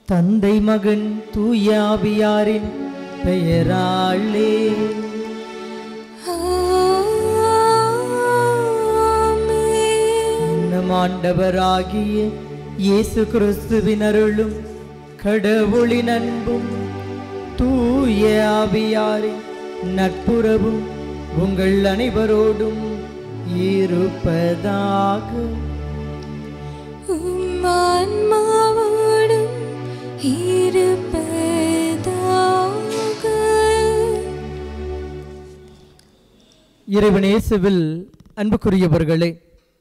தந்தை மகன் தூயாவியாரின் பெயராலே ஆமென். நம் ஆண்டவராகிய இயேசு கிறிஸ்துவின் அருளும் கடவுளின் அன்பும் தூய ஆவியாரின் நட்புறவும் உங்கள் அனைவரோடும் இருப்பதாக உம் ஆன்மாவோடும் இருப்பதாக இறைவனேசுவில் அன்புக்குரியவர்களே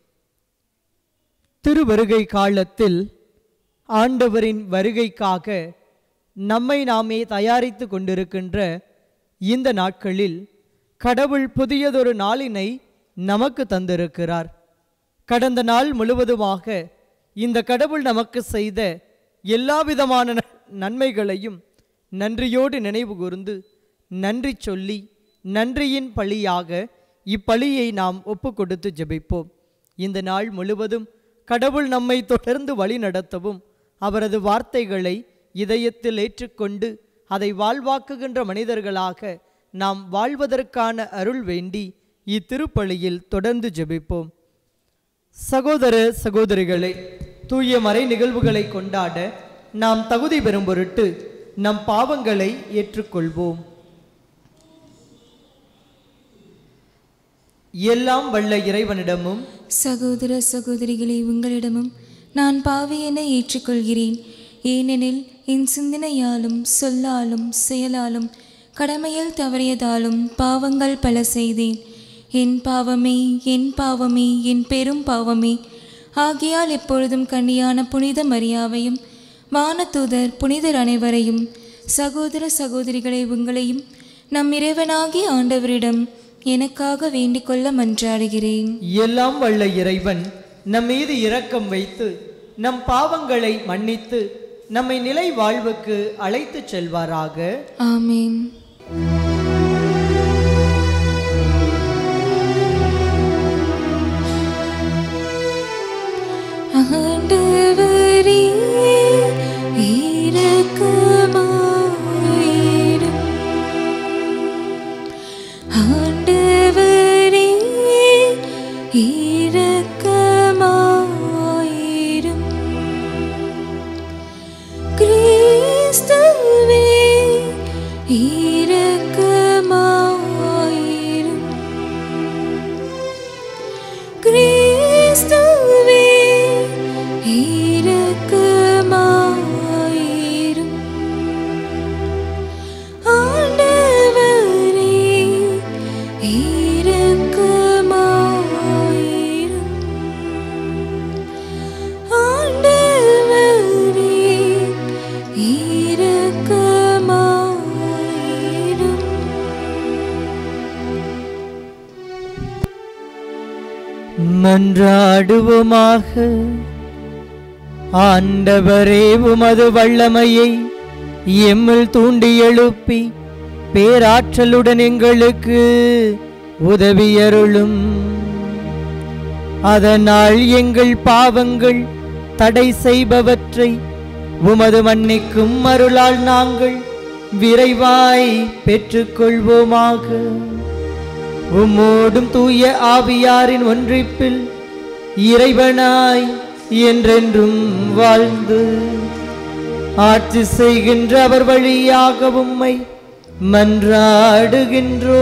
திருவருகை காலத்தில் ஆண்டவரின் வருகைக்காக நம்மை நாமே தயாரித்து கொண்டிருக்கின்ற இந்த நாட்களில் கடவுள் புதியதொரு நாளினை நமக்கு தந்திருக்கிறார் கடந்த நாள் முழுவதுமாக இந்த கடவுள் நமக்கு செய்த எல்லா விதமான ந- நன்மைகளையும் நன்றியோடு நினைவு கூர்ந்து நன்றி சொல்லி நன்றியின் பழியாக இப்பழியை நாம் ஒப்பு கொடுத்து ஜெபிப்போம் இந்த நாள் முழுவதும் கடவுள் நம்மை தொடர்ந்து வழி நடத்தவும் அவரது வார்த்தைகளை இதயத்தில் ஏற்றுக்கொண்டு அதை வாழ்வாக்குகின்ற மனிதர்களாக நாம் வாழ்வதற்கான அருள் வேண்டி இத்திருப்பலியில் தொடர்ந்து ஜெபிப்போம் சகோதர சகோதரிகளே தூய மறை நிகழ்வுகளை கொண்டாட நாம் தகுதி பெறும் பொருட்டு நம் பாவங்களை ஏற்றுக்கொள்வோம் எல்லாம் வல்ல இறைவனிடமும் சகோதர சகோதரிகளே உங்களிடமும் நான் பாவியென ஏற்றுக்கொள்கிறேன் ஏனெனில் என் சிந்தனையாலும் சொல்லாலும் செயலாலும் கடமையில் தவறியதாலும் பாவங்கள் பல செய்தேன் என் பாவமே என் பாவமே என் பெரும் பாவமே ஆகையால் எப்பொழுதும் கண்ணியான புனித மரியாவையும் வானதூதர் புனிதர் அனைவரையும் சகோதர சகோதரிகளை உங்களையும் நம் இறைவனாகிய ஆண்டவரிடம் எனக்காக வேண்டிக்கொள்ள மன்றாடுகிறேன் எல்லாம் வல்ல இறைவன் நம் மீது இரக்கம் வைத்து நம் பாவங்களை மன்னித்து நம்மை நிலை வாழ்வுக்கு அழைத்துச் செல்வாராக ஆமென் ஆண்டவரே இரக்கமாயிரும் ஆண்டவரே இரக்கமாயிரும் கிறிஸ்துவே இரக்கமாயிரும் கிறிஸ்துவே இரக்கமாயிரும் ஆண்டவரே இரக்கமாயிரும் ஆண்டவரே இரக்கமாயிரும் மன்றாடுவோமாக ஆண்டவரே உமது வல்லமையை எம்மில் தூண்டி எழுப்பி பேராற்றலுடன் எங்களுக்கு உதவியருளும் அதனால் எங்கள் பாவங்கள் தடை செய்பவற்றை உமது மன்னிக்கும் அருளால் நாங்கள் விரைவாய் பெற்றுக்கொள்வோமாக உம்மோடும் தூய ஆவியாரின் ஒன்றிப்பில் இறைவனாய் என்றென்றும் வாழ்ந்து ஆட்சி செய்கின்ற அவர் வழியாக உம்மை மன்றாடுகின்றோ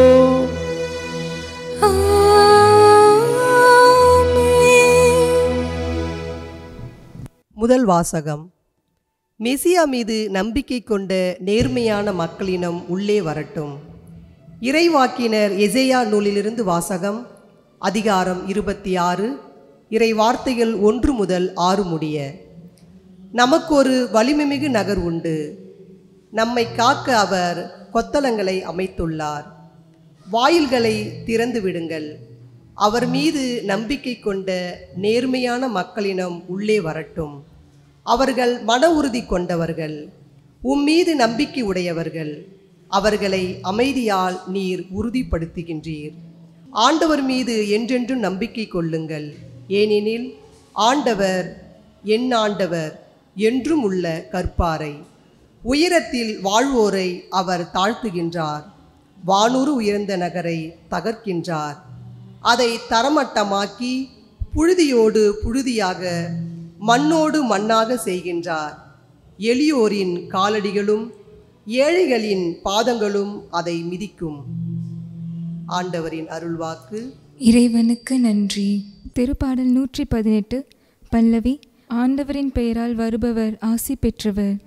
ஆமென் முதல் வாசகம் மெசியா மீது நம்பிக்கை கொண்ட நேர்மையான மக்களினம் உள்ளே வரட்டும் இறைவாக்கினர் எசேயா நூலிலிருந்து வாசகம் அதிகாரம் இருபத்தி ஆறு இறை வார்த்தைகள் ஒன்று முதல் ஆறு முடிய நமக்கு ஒரு வலிமைமிகு நகர் உண்டு நம்மை காக்க அவர் கொத்தளங்களை அமைத்துள்ளார் வாயில்களை திறந்து விடுங்கள் அவர் மீது நம்பிக்கை கொண்ட நேர்மையான மக்களினம் உள்ளே வரட்டும் அவர்கள் மன உறுதி கொண்டவர்கள் உம் மீது நம்பிக்கை உடையவர்கள் அவர்களை அமைதியால் நீர் உறுதிப்படுத்துகின்றீர் ஆண்டவர் மீது என்றென்றும் நம்பிக்கை கொள்ளுங்கள் ஏனெனில் ஆண்டவர் என் ஆண்டவர் என்றும் உள்ள கற்பாரை உயரத்தில் வாழ்வோரை அவர் தாழ்த்துகின்றார் வானூறு உயர்ந்த நகரை தகர்க்கின்றார் அதை தரமட்டமாக்கி புழுதியோடு புழுதியாக மண்ணோடு மண்ணாக செய்கின்றார் எளியோரின் காலடிகளும் ஏழைகளின் பாதங்களும் அதை மிதிக்கும் ஆண்டவரின் அருள்வாக்கு இறைவனுக்கு நன்றி திருப்பாடல் நூற்றி பதினெட்டு பல்லவி ஆண்டவரின் பெயரால் வருபவர் ஆசி பெற்றவர்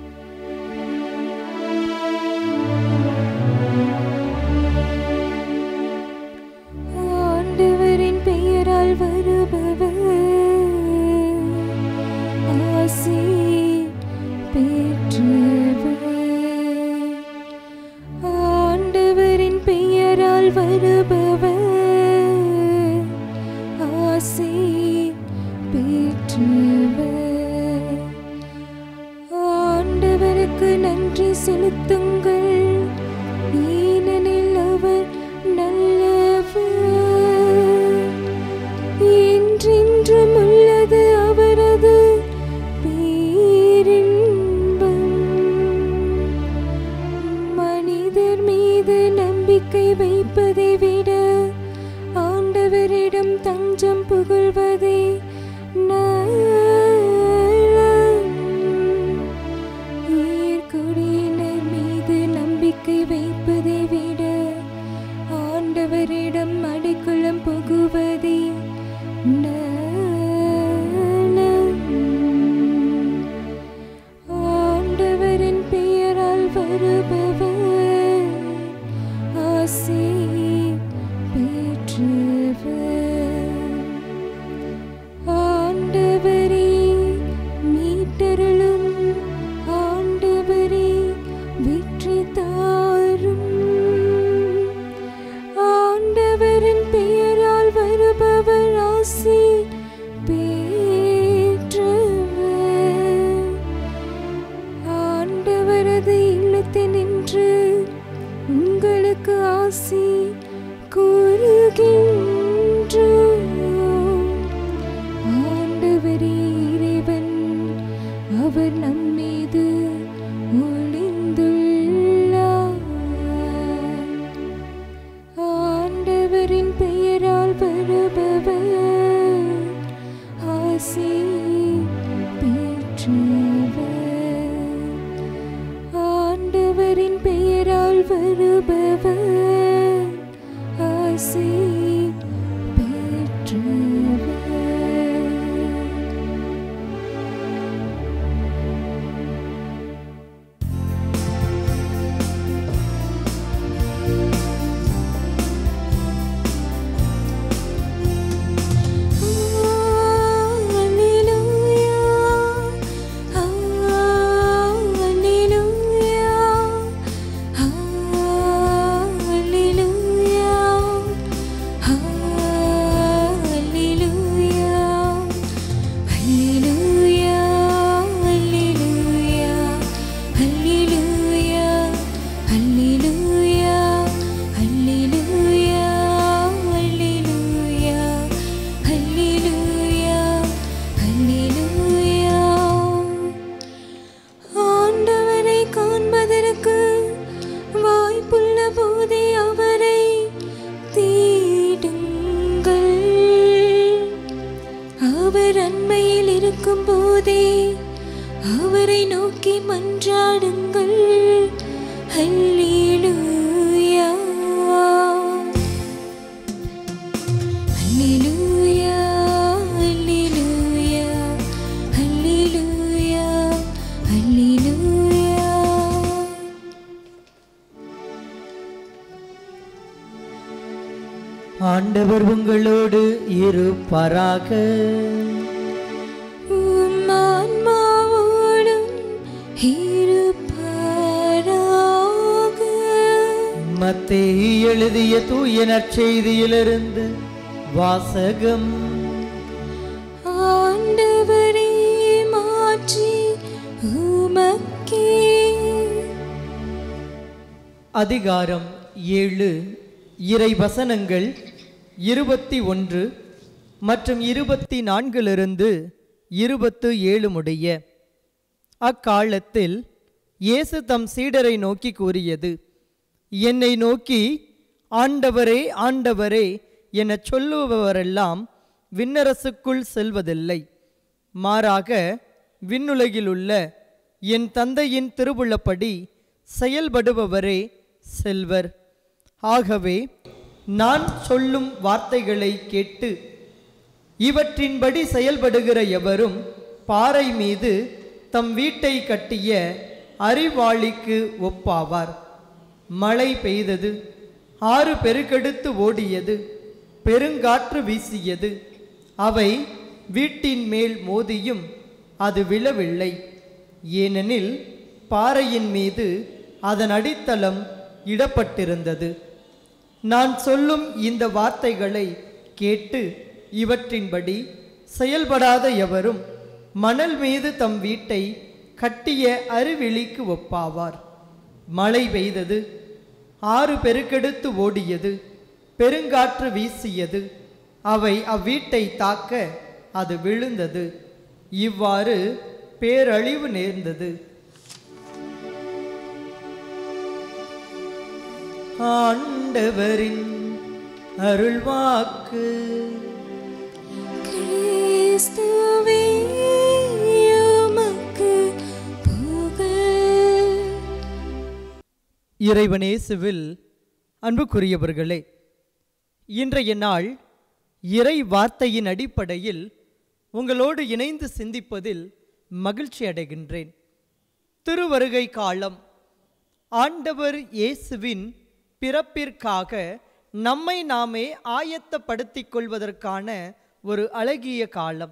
ஆண்டவரின் பெயரால் வருபவர் ஆசி பெற்றவர் ஆண்டவரின் பெயரால் வருபவர் ஆசி பெற்றவர் ஆண்டவருக்கு நன்றி செலுத்துங்கள் ஏனெனில் அவர் நல்லவர் என்றென்றும் உள்ளது அவரது பேரின்பம் மனிதர் மீது நம்பிக்கை வைப்பதை விட ஆண்டவரிடம் தஞ்சம் புகழ்வதே நலம். உயிர்குடியினர் மீது நம்பிக்கை வைப்பதை விட ஆண்டவரிடம் அடைக்கலம் புகுவதே நலம். ஆண்டவரின் பெயரால் வருபவர் ஆசி பெற்றவர் ஆண்டவரே மீட்டருளும் ஆண்டவரே வெற்றி தாரும் ஆண்டவரின் பெயரால் வருபவர் ஆசி பெற்றவர் ஆண்டவரது இல்லத்தில் நின்று உங்களுக்கு ஆசி கூறுகின்றோம் ஆண்டவரே இறைவன் அவர் நம்மீது ஒளிந்துள்ளார் ஆண்டவரின் பெயரால் வருபவர் ஆசி பெற்றவர் ஆண்டவரின் பெயரால் வருபவர் ஆசி பெற்றவர் ஆண்டவரை காண்பதற்கு வாய்ப்புள்ள போதே அவரை தேடுங்கள் அவர் அண்மையில் இருக்கும் போதே அவரை நோக்கி மன்றாடுங்கள் ஹல்லேலூயா ஹல்லேலூயா ஹல்லேலூயா ஹல்லேலூயா ஹல்லேலூயா ஆண்டவர் உங்களோடு இருப்பாராக உம் ஆன்மாவோடும் இருப்பாராக. மத்தேயு எழுதிய தூய நற்செய்தியிலிருந்து வாசகம் ஆண்டவரே மாற்றி உமக்கே அதிகாரம் ஏழு இறை வசனங்கள் இருபத்தி ஒன்று மற்றும் இருபத்தி நான்கிலிருந்து இருபத்து ஏழு முடிய அக்காலத்தில் இயேசு தம் சீடரை நோக்கி கூறியது என்னை நோக்கி ஆண்டவரே ஆண்டவரே எனச் சொல்லுபவரெல்லாம் விண்ணரசுக்குள் செல்வதில்லை மாறாக விண்ணுலகிலுள்ள என் தந்தையின் திருவுள்ளப்படி செயல்படுபவரே செல்வர் ஆகவே நான் சொல்லும் வார்த்தைகளை கேட்டு இவற்றின்படி செயல்படுகிற எவரும் பாறை மீது தம் வீட்டை கட்டிய அறிவாளிக்கு ஒப்பாவார் மழை பெய்தது ஆறு பெருக்கெடுத்து ஓடியது பெருங்காற்று வீசியது அவை வீட்டின் மேல் மோதியும் அது விழவில்லை ஏனெனில் பாறையின் மீது அதன் அடித்தளம் இடப்பட்டிருந்தது நான் சொல்லும் இந்த வார்த்தைகளை கேட்டு இவற்றின்படி செயல்படாத எவரும் மணல் மீது தம் வீட்டை கட்டிய அருவிழிக்கு ஒப்பாவார் மழை பெய்தது ஆறு பெருக்கெடுத்து ஓடியது பெருங்காற்று வீசியது அவை அவ்வீட்டை தாக்க அது விழுந்தது இவ்வாறு பேரழிவு நேர்ந்தது ஆண்டவரின் அருள்வாக்கு கிறிஸ்துவே உமக்கு புகழ் இறைவனேசுவில் அன்புக்குரியவர்களே இன்றைய நாள் இறை வார்த்தையின் அடிப்படையில் உங்களோடு இணைந்து சிந்திப்பதில் மகிழ்ச்சி அடைகின்றேன் திருவருகை காலம் ஆண்டவர் இயேசுவின் பிறப்பிற்காக நம்மை நாமே ஆயத்தப்படுத்திக் கொள்வதற்கான ஒரு அழகிய காலம்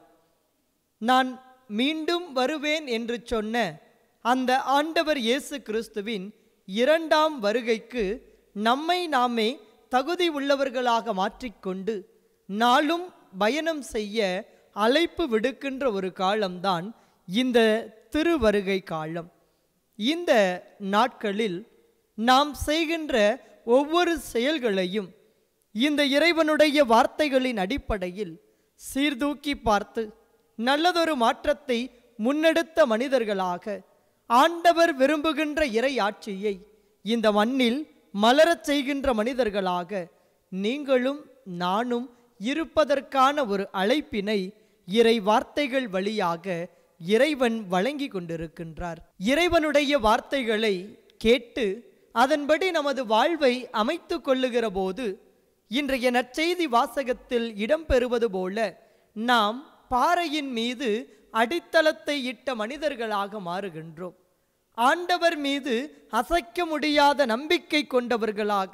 நான் மீண்டும் வருவேன் என்று சொன்ன அந்த ஆண்டவர் இயேசு கிறிஸ்துவின் இரண்டாம் வருகைக்கு நம்மை நாமே தகுதி உள்ளவர்களாக மாற்றிக்கொண்டு நாளும் பயணம் செய்ய அழைப்பு விடுக்கின்ற ஒரு காலம்தான் இந்த திருவருகை காலம் இந்த நாட்களில் நாம் செய்கின்ற ஒவ்வொரு செயல்களையும் இந்த இறைவனுடைய வார்த்தைகளின் அடிப்படையில் சீர்தூக்கி பார்த்து நல்லதொரு மாற்றத்தை முன்னெடுத்த மனிதர்களாக ஆண்டவர் விரும்புகின்ற இறை ஆட்சியை இந்த மண்ணில் மலரச் செய்கின்ற மனிதர்களாக நீங்களும் நானும் இருப்பதற்கான ஒரு அழைப்பினை இறை வார்த்தைகள் வழியாக இறைவன் வழங்கி கொண்டிருக்கின்றார் இறைவனுடைய வார்த்தைகளை கேட்டு அதன்படி நமது வாழ்வை அமைத்து கொள்ளுகிற போது இன்றைய நற்செய்தி வாசகத்தில் இடம்பெறுவது போல நாம் பாறையின் மீது அடித்தளத்தை இட்ட மனிதர்களாக மாறுகின்றோம் ஆண்டவர் மீது அசைக்க முடியாத நம்பிக்கை கொண்டவர்களாக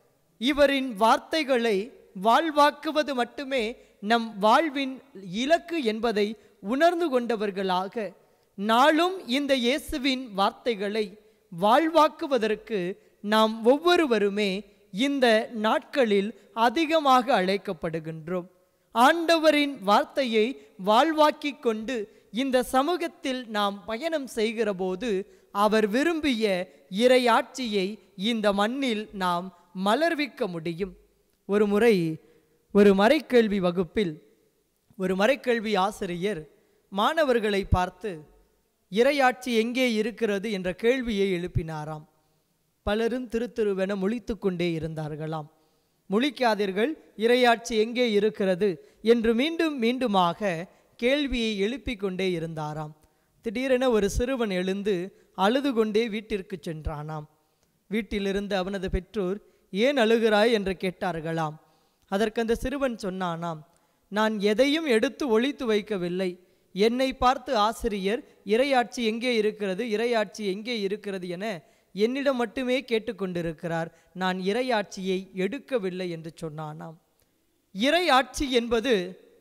இவரின் வார்த்தைகளை வாழ்வாக்குவது மட்டுமே நம் வாழ்வின் இலக்கு என்பதை உணர்ந்து கொண்டவர்களாக நாளும் இந்த இயேசுவின் வார்த்தைகளை வாழ்வாக்குவதற்கு நாம் ஒவ்வொருவருமே இந்த நாட்களில் அதிகமாக அழைக்கப்படுகின்றோம் ஆண்டவரின் வார்த்தையை வாழ்வாக்கிக் கொண்டு இந்த சமூகத்தில் நாம் பயணம் செய்கிற போது அவர் விரும்பிய இறையாட்சியை இந்த மண்ணில் நாம் மலர்விக்க முடியும் ஒரு முறை ஒரு மறைக்கல்வி வகுப்பில் ஒரு மறைக்கல்வி ஆசிரியர் மாணவர்களை பார்த்து இறையாட்சி எங்கே இருக்கிறது என்ற கேள்வியை எழுப்பினாராம் பலரும் திருத்திருவென முழித்து கொண்டே இருந்தார்களாம் முழிக்காதீர்கள் இறையாட்சி எங்கே இருக்கிறது என்று மீண்டும் மீண்டுமாக கேள்வியை எழுப்பிக் கொண்டே இருந்தாராம் திடீரென ஒரு சிறுவன் எழுந்து அழுது கொண்டே வீட்டிற்கு சென்றானாம் வீட்டிலிருந்து அவனது பெற்றோர் ஏன் அழுகிறாய் என்று கேட்டார்களாம் அதற்கு அந்த சிறுவன் சொன்னானாம் நான் எதையும் எடுத்து ஒளித்து வைக்கவில்லை என்னை பார்த்து ஆசிரியர் இறையாட்சி எங்கே இருக்கிறது இறையாட்சி எங்கே இருக்கிறது என என்னிடம் மட்டுமே கேட்டுக்கொண்டிருக்கிறார் நான் இறையாட்சியை எடுக்கவில்லை என்று சொன்னானாம் இறையாட்சி என்பது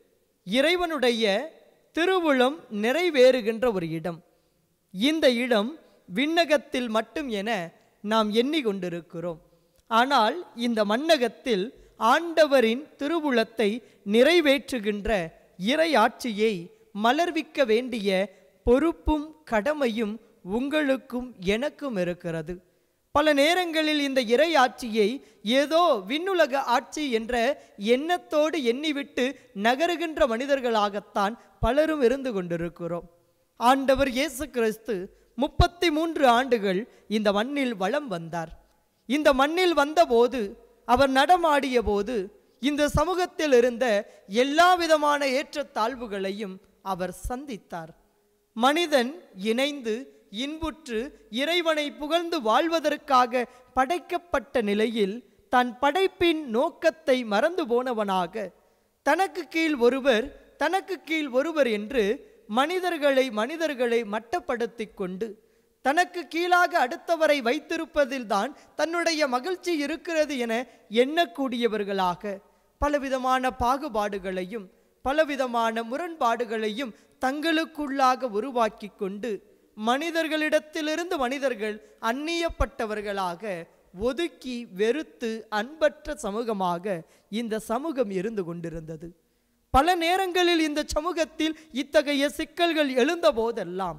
இறைவனுடைய திருவுளம் நிறைவேறுகின்ற ஒரு இடம் இந்த இடம் விண்ணகத்தில் மட்டும் என நாம் எண்ணிக்கொண்டிருக்கிறோம் ஆனால் இந்த மண்ணகத்தில் ஆண்டவரின் திருவுளத்தை நிறைவேற்றுகின்ற இறையாட்சியை மலர்விக்க வேண்டிய பொறுப்பும் கடமையும் உங்களுக்கும் எனக்கும் இருக்கிறது பல நேரங்களில் இந்த இறை ஆட்சியை ஏதோ விண்ணுலக ஆட்சி என்ற எண்ணத்தோடு எண்ணிவிட்டு நகருகின்ற மனிதர்களாகத்தான் பலரும் இருந்து கொண்டிருக்கிறோம் ஆண்டவர் இயேசு கிறிஸ்து முப்பத்தி மூன்று ஆண்டுகள் இந்த மண்ணில் வலம் வந்தார் இந்த மண்ணில் வந்தபோது அவர் நடமாடிய போது இந்த சமூகத்தில் இருந்த எல்லா விதமான ஏற்றத்தாழ்வுகளையும் அவர் சந்தித்தார் மனிதன் இணைந்து இன்புற்று இறைவனை புகழ்ந்து வாழ்வதற்காக படைக்கப்பட்ட நிலையில் தன் படைப்பின் நோக்கத்தை மறந்து போனவனாக தனக்கு கீழ் ஒருவர் தனக்கு கீழ் ஒருவர் என்று மனிதர்களை மனிதர்களை மட்டப்படுத்தி கொண்டு தனக்கு கீழாக அடுத்தவரை வைத்திருப்பதில்தான் தன்னுடைய மகிழ்ச்சி இருக்கிறது என எண்ணக்கூடியவர்களாக பலவிதமான பாகுபாடுகளையும் பலவிதமான முரண்பாடுகளையும் தங்களுக்குள்ளாக உருவாக்கி கொண்டு மனிதர்களிடத்திலிருந்து மனிதர்கள் அந்நியப்பட்டவர்களாக ஒதுக்கி வெறுத்து அன்பற்ற சமூகமாக இந்த சமூகம் இருந்து கொண்டிருந்தது பல நேரங்களில் இந்த சமூகத்தில் இத்தகைய சிக்கல்கள் எழுந்த போதெல்லாம்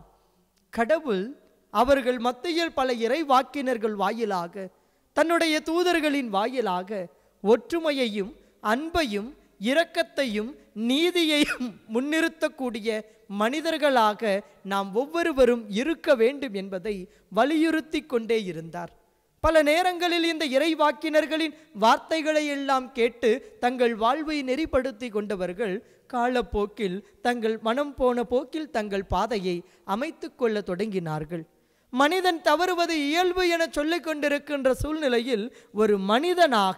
கடவுள் அவர்கள் மத்தியில் பல இறைவாக்கினர்கள் வாயிலாக தன்னுடைய தூதர்களின் வாயிலாக ஒற்றுமையையும் அன்பையும் இரக்கத்தையும் நீதியையும் முன்னிறுத்தக்கூடிய மனிதர்களாக நாம் ஒவ்வொருவரும் இருக்க வேண்டும் என்பதை வலியுறுத்தி கொண்டே இருந்தார் பல நேரங்களில் இந்த இறைவாக்கினர்களின் வார்த்தைகளை எல்லாம் கேட்டு தங்கள் வாழ்வை நெறிப்படுத்தி கொண்டவர்கள் காலப்போக்கில் தங்கள் மனம் போன போக்கில் தங்கள் பாதையை அமைத்து கொள்ள தொடங்கினார்கள் மனிதன் தவறுவது இயல்பு என சொல்லிக் கொண்டிருக்கின்ற சூழ்நிலையில் ஒரு மனிதனாக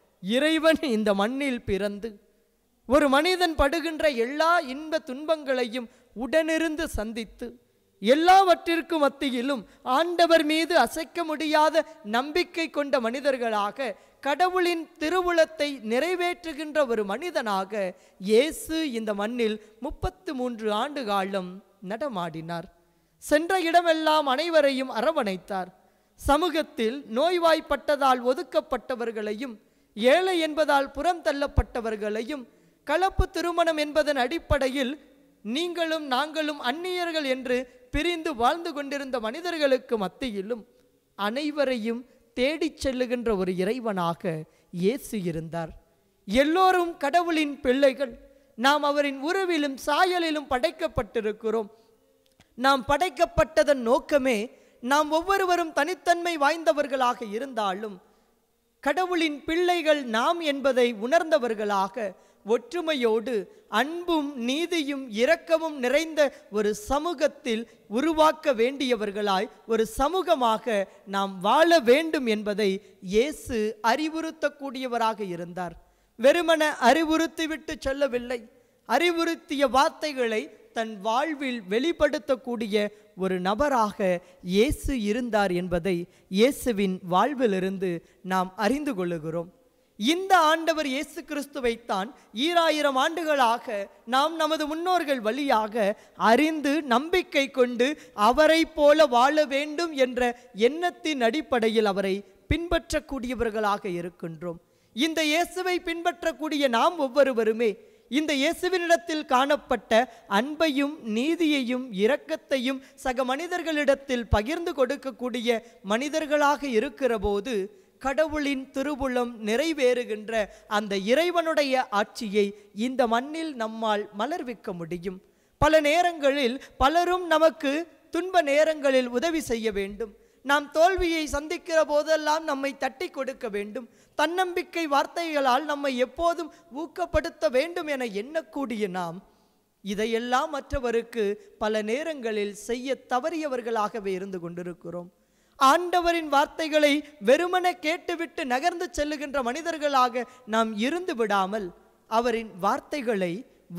இறைவன் இந்த மண்ணில் பிறந்து ஒரு மனிதன் படுகின்ற எல்லா இன்ப துன்பங்களையும் உடனிருந்து சந்தித்து எல்லாவற்றிற்கும் மத்தியிலும் ஆண்டவர் மீது அசைக்க முடியாத நம்பிக்கை கொண்ட மனிதர்களாக கடவுளின் திருவுளத்தை நிறைவேற்றுகின்ற ஒரு மனிதனாக இயேசு இந்த மண்ணில் முப்பத்து மூன்று ஆண்டு காலம் நடமாடினார் சென்ற இடமெல்லாம் அனைவரையும் அரவணைத்தார் சமூகத்தில் நோய்வாய்ப்பட்டதால் ஒதுக்கப்பட்டவர்களையும் ஏழை என்பதால் புறம் தள்ளப்பட்டவர்களையும் கலப்பு திருமணம் என்பதன் அடிப்படையில் நீங்களும் நாங்களும் அந்நியர்கள் என்று பிரிந்து வாழ்ந்து கொண்டிருந்த மனிதர்களுக்கு மத்தியிலும் அனைவரையும் தேடிச் செல்லுகின்ற ஒரு இறைவனாக இயேசு இருந்தார் எல்லோரும் கடவுளின் பிள்ளைகள் நாம் அவரின் உறவிலும் சாயலிலும் படைக்கப்பட்டிருக்கிறோம் நாம் படைக்கப்பட்டதன் நோக்கமே நாம் ஒவ்வொருவரும் தனித்தன்மை வாய்ந்தவர்களாக இருந்தாலும் கடவுளின் பிள்ளைகள் நாம் என்பதை உணர்ந்தவர்களாக ஒற்றுமையோடு அன்பும் நீதியும் இரக்கமும் நிறைந்த ஒரு சமூகத்தில் உருவாக்க வேண்டியவர்களாய் ஒரு சமூகமாக நாம் வாழ வேண்டும் என்பதை இயேசு அறிவுறுத்தக்கூடியவராக இருந்தார் வெறுமன அறிவுறுத்திவிட்டு சொல்லவில்லை அறிவுறுத்திய வார்த்தைகளை தன் வாழ்வில் வெளிப்படுத்தக்கூடிய ஒரு நபராக இயேசு இருந்தார் என்பதை இயேசுவின் வாழ்விலிருந்து நாம் அறிந்து கொள்ளுகிறோம் இந்த ஆண்டவர் இயேசு கிறிஸ்துவைத்தான் ஈராயிரம் ஆண்டுகளாக நாம் நமது முன்னோர்கள் வழியாக அறிந்து நம்பிக்கை கொண்டு அவரைப் போல வாழ வேண்டும் என்ற எண்ணத்தின் அடிப்படையில் அவரை பின்பற்றக்கூடியவர்களாக இருக்கின்றோம் இந்த இயேசுவை பின்பற்றக்கூடிய நாம் ஒவ்வொருவருமே இந்த இயேசுவினிடத்தில் காணப்பட்ட அன்பையும் நீதியையும் இரக்கத்தையும் சக மனிதர்களிடத்தில் பகிர்ந்து கொடுக்கக்கூடிய மனிதர்களாக இருக்கிற போது கடவுளின் திருவுளம் நிறைவேறுகின்ற அந்த இறைவனுடைய ஆட்சியை இந்த மண்ணில் நம்மால் மலர்விக்க முடியும் பல நேரங்களில் பலரும் நமக்கு துன்ப நேரங்களில் உதவி செய்ய வேண்டும் நாம் தோல்வியை சந்திக்கிற போதெல்லாம் நம்மை தட்டி கொடுக்க வேண்டும் தன்னம்பிக்கை வார்த்தைகளால் நம்மை எப்போதும் ஊக்கப்படுத்த வேண்டும் என எண்ணக்கூடிய நாம் இதையெல்லாம் மற்றவருக்கு பல நேரங்களில் செய்ய தவறியவர்களாகவே இருந்து கொண்டிருக்கிறோம் ஆண்டவரின் வார்த்தைகளை வெறுமன கேட்டுவிட்டு நகர்ந்து செல்லுகின்ற மனிதர்களாக நாம் இருந்து விடாமல் அவரின் வார்த்தைகளை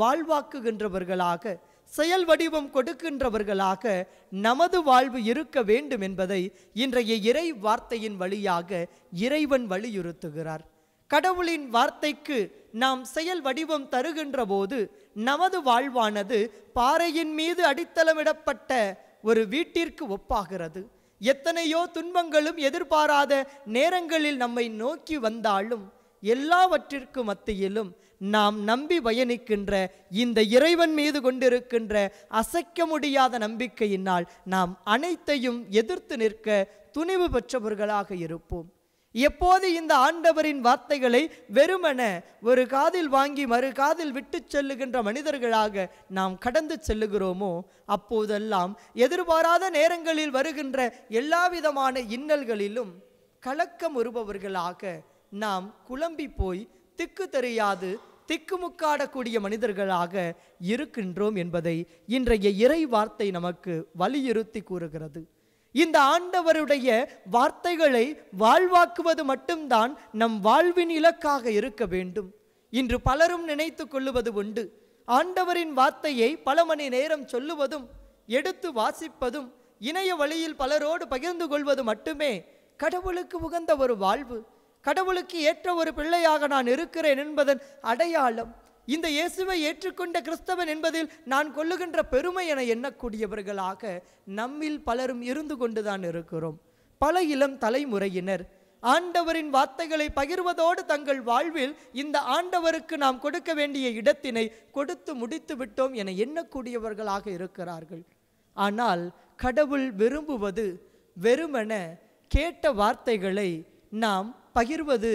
வாழ்வாக்குகின்றவர்களாக செயல் வடிவம் கொடுக்கின்றவர்களாக நமது வாழ்வு இருக்க வேண்டும் என்பதை இன்றைய இறை வார்த்தையின் வழியாக இறைவன் வலியுறுத்துகிறார் கடவுளின் வார்த்தைக்கு நாம் செயல் வடிவம் தருகின்ற போது நமது வாழ்வானது பாறையின் மீது அடித்தளமிடப்பட்ட ஒரு வீட்டிற்கு ஒப்பாகிறது எத்தனையோ துன்பங்களும் எதிர்பாராத நேரங்களில் நம்மை நோக்கி வந்தாலும் எல்லாவற்றிற்கு மத்தியிலும் நாம் நம்பி பயணிக்கின்ற இந்த இறைவன் மீது கொண்டிருக்கின்ற அசைக்க முடியாத நம்பிக்கையினால் நாம் அனைத்தையும் எதிர்த்து நிற்க துணிவு பெற்றவர்களாக இருப்போம் எப்போது இந்த ஆண்டவரின் வார்த்தைகளை வெறுமன ஒரு காதில் வாங்கி மறு காதில் விட்டுச் செல்லுகின்ற மனிதர்களாக நாம் கடந்து செல்லுகிறோமோ அப்போதெல்லாம் எதிர்பாராத நேரங்களில் வருகின்ற எல்லா விதமான இன்னல்களிலும் கலக்கம் வருபவர்களாக நாம் குழம்பி போய் திக்கு தெரியாது திக்குமுக்காடக்கூடிய மனிதர்களாக இருக்கின்றோம் என்பதை இன்றைய இறை வார்த்தை நமக்கு வலியுறுத்தி கூறுகிறது இந்த ஆண்டவருடைய வார்த்தைகளை வாழ்வாக்குவது மட்டும்தான் நம் வாழ்வின் இலக்காக இருக்க வேண்டும் இன்று பலரும் நினைத்து கொள்ளுவது உண்டு ஆண்டவரின் வார்த்தையை பல மணி நேரம் சொல்லுவதும் எடுத்து வாசிப்பதும் இணைய வழியில் பலரோடு பகிர்ந்து கொள்வது மட்டுமே கடவுளுக்கு உகந்த ஒரு வாழ்வு கடவுளுக்கு ஏற்ற ஒரு பிள்ளையாக நான் இருக்கிறேன் என்பதன் அடையாளம் இந்த இயேசுவை ஏற்றுக்கொண்ட கிறிஸ்தவன் என்பதில் நான் கொள்ளுகின்ற பெருமை என எண்ணக்கூடியவர்களாக நம்மில் பலரும் இருந்து கொண்டுதான் இருக்கிறோம் பல இளம் தலைமுறையினர் ஆண்டவரின் வார்த்தைகளை பகிர்வதோடு தங்கள் வாழ்வில் இந்த ஆண்டவருக்கு நாம் கொடுக்க வேண்டிய இடத்தினை கொடுத்து முடித்து விட்டோம் என எண்ணக்கூடியவர்களாக இருக்கிறார்கள் ஆனால் கடவுள் விரும்புவது வெறுமன கேட்ட வார்த்தைகளை நாம் பகிர்வது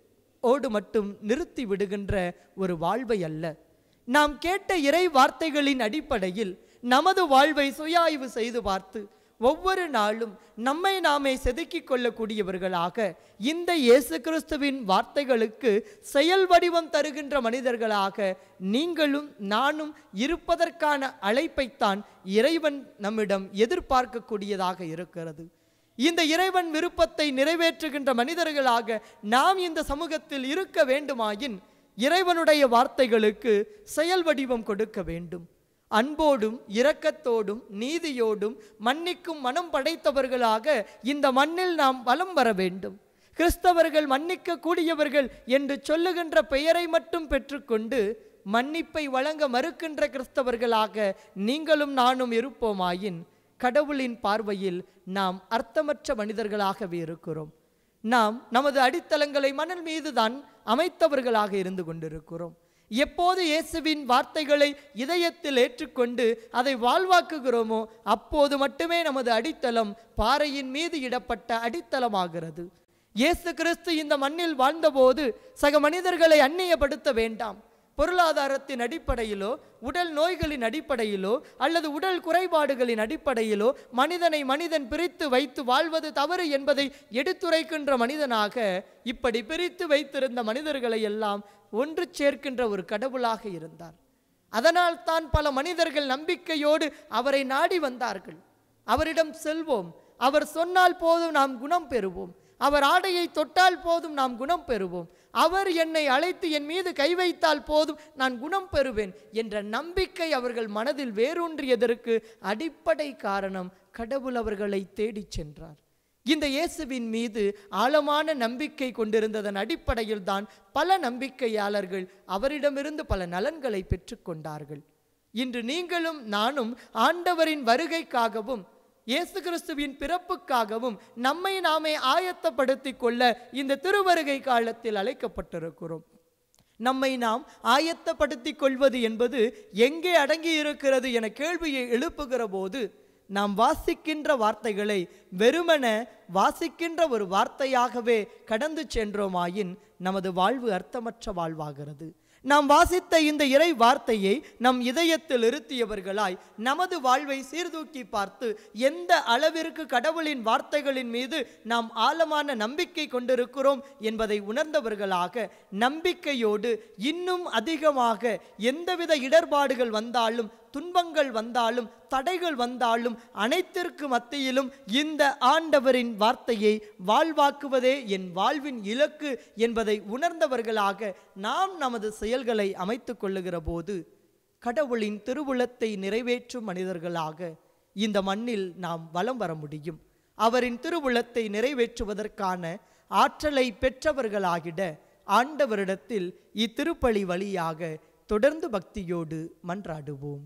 ஓடு மட்டும் நிறுத்தி விடுகின்ற ஒரு வாழ்வை அல்ல நாம் கேட்ட இறை வார்த்தைகளின் அடிப்படையில் நமது வாழ்வை சுயாய்வு செய்து பார்த்து ஒவ்வொரு நாளும் நம்மை நாமே செதுக்கிக் கொள்ளக்கூடியவர்களாக இந்த இயேசு கிறிஸ்துவின் வார்த்தைகளுக்கு செயல் வடிவம் தருகின்ற மனிதர்களாக நீங்களும் நானும் இருப்பதற்கான அழைப்பைத்தான் இறைவன் நம்மிடம் எதிர்பார்க்கக்கூடியதாக இருக்கிறது இந்த இறைவன் விருப்பத்தை நிறைவேற்றுகின்ற மனிதர்களாக நாம் இந்த சமூகத்தில் இருக்க வேண்டுமாயின் இறைவனுடைய வார்த்தைகளுக்கு செயல் வடிவம் கொடுக்க வேண்டும் அன்போடும் இரக்கத்தோடும் நீதியோடும் மன்னிக்கும் மனம் படைத்தவர்களாக இந்த மண்ணில் நாம் வலம் வர வேண்டும் கிறிஸ்தவர்கள் மன்னிக்க கூடியவர்கள் என்று சொல்லுகின்ற பெயரை மட்டும் பெற்றுக்கொண்டு மன்னிப்பை வழங்க மறுக்கின்ற கிறிஸ்தவர்களாக நீங்களும் நானும் இருப்போமாயின் கடவுளின் பார்வையில் நாம் அர்த்தமற்ற மனிதர்களாகவே இருக்கிறோம் நாம் நமது அடித்தளங்களை மணல் மீதுதான் அமைத்தவர்களாக இருந்து கொண்டிருக்கிறோம் எப்போது இயேசுவின் வார்த்தைகளை இதயத்தில் ஏற்றுக்கொண்டு அதை வாழ்வாக்குகிறோமோ அப்போது மட்டுமே நமது அடித்தளம் பாறையின் மீது இடப்பட்ட அடித்தளமாகிறது இயேசு கிறிஸ்து இந்த மண்ணில் வாழ்ந்தபோது சக மனிதர்களை அந்நியப்படுத்த வேண்டாம் பொருளாதாரத்தின் அடிப்படையிலோ உடல் நோய்களின் அடிப்படையிலோ அல்லது உடல் குறைபாடுகளின் அடிப்படையிலோ மனிதனை மனிதன் பிரித்து வைத்து வாழ்வது தவறு என்பதை எடுத்துரைக்கின்ற மனிதனாக இப்படி பிரித்து வைத்திருந்த மனிதர்களை எல்லாம் ஒன்று சேர்க்கின்ற ஒரு கடவுளாக இருந்தார் அதனால் தான் பல மனிதர்கள் நம்பிக்கையோடு அவரை நாடி வந்தார்கள் அவரிடம் செல்வோம் அவர் சொன்னால் போதும் நாம் குணம் பெறுவோம் அவர் ஆடையை தொட்டால் போதும் நாம் குணம் பெறுவோம் அவர் என்னை அழைத்து என் மீது கை வைத்தால் போதும் நான் குணம் பெறுவேன் என்ற நம்பிக்கை அவர்கள் மனதில் வேரூன்றியதற்கு அடிப்படை காரணம் கடவுள் அவர்களை தேடிச் சென்றார் இந்த இயேசுவின் மீது ஆழமான நம்பிக்கை கொண்டிருந்ததன் அடிப்படையில் தான் பல நம்பிக்கையாளர்கள் அவரிடமிருந்து பல நலன்களை பெற்றுக்கொண்டார்கள் இன்று நீங்களும் நானும் ஆண்டவரின் வருகைக்காகவும் இயேசு கிறிஸ்துவின் பிறப்புக்காகவும் நம்மை நாமே ஆயத்தப்படுத்திக் கொள்ள இந்த திருவருகை காலத்தில் அழைக்கப்பட்டிருக்கிறோம் நம்மை நாம் ஆயத்தப்படுத்திக் கொள்வது என்பது எங்கே அடங்கி இருக்கிறது என கேள்வியை எழுப்புகிற போது நாம் வாசிக்கின்ற வார்த்தைகளை வெறுமன வாசிக்கின்ற ஒரு வார்த்தையாகவே கடந்து சென்றோமாயின் நமது வாழ்வு அர்த்தமற்ற வாழ்வாகிறது நாம் வாசித்த இந்த இறை வார்த்தையை நம் இதயத்தில் இருத்தியவர்களாய் நமது வாழ்வை சீர்தூக்கி பார்த்து எந்த அளவிற்கு கடவுளின் வார்த்தைகளின் மீது நாம் ஆழமான நம்பிக்கை கொண்டிருக்கிறோம் என்பதை உணர்ந்தவர்களாக நம்பிக்கையோடு இன்னும் அதிகமாக எந்தவித இடர்பாடுகள் வந்தாலும் துன்பங்கள் வந்தாலும் தடைகள் வந்தாலும் அனைத்திற்கு மத்தியிலும் இந்த ஆண்டவரின் வார்த்தையை வாழ்வாக்குவதே என் வாழ்வின் இலக்கு என்பதை உணர்ந்தவர்களாக நாம் நமது செயல்களை அமைத்துக் கொள்ளுகிற போது கடவுளின் திருவுளத்தை நிறைவேற்றும் மனிதர்களாக இந்த மண்ணில் நாம் வலம் வர முடியும் அவரின் திருவுளத்தை நிறைவேற்றுவதற்கான ஆற்றலை பெற்றவர்களாகிட ஆண்டவரிடத்தில் இத்திருப்பலி வழியாக தொடர்ந்து பக்தியோடு மன்றாடுவோம்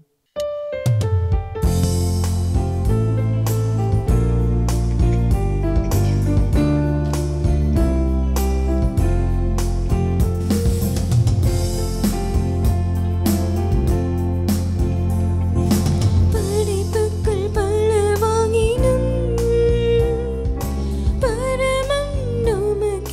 படைப்புக்கள் பல வாங்கினும் பரமம் நமக்கென்றும்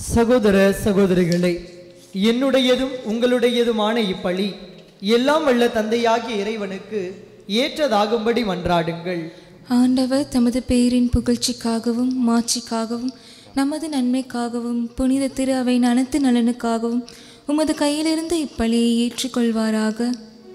சகோதர சகோதரிகளே என்னுடையதும் உங்களுடையதுமான இப்பழி எல்லாம் வல்ல தந்தையாகிய இறைவனுக்கு ஏற்றதாகும்படி மன்றாடுங்கள் ஆண்டவர் தமது பெயரின் புகழ்ச்சிக்காகவும் மாட்சிக்காகவும் நமது நன்மைக்காகவும் புனித திரு அவையின் அனைத்து நலனுக்காகவும் உமது கையிலிருந்து இப்பலியை ஏற்றுக்கொள்வாராக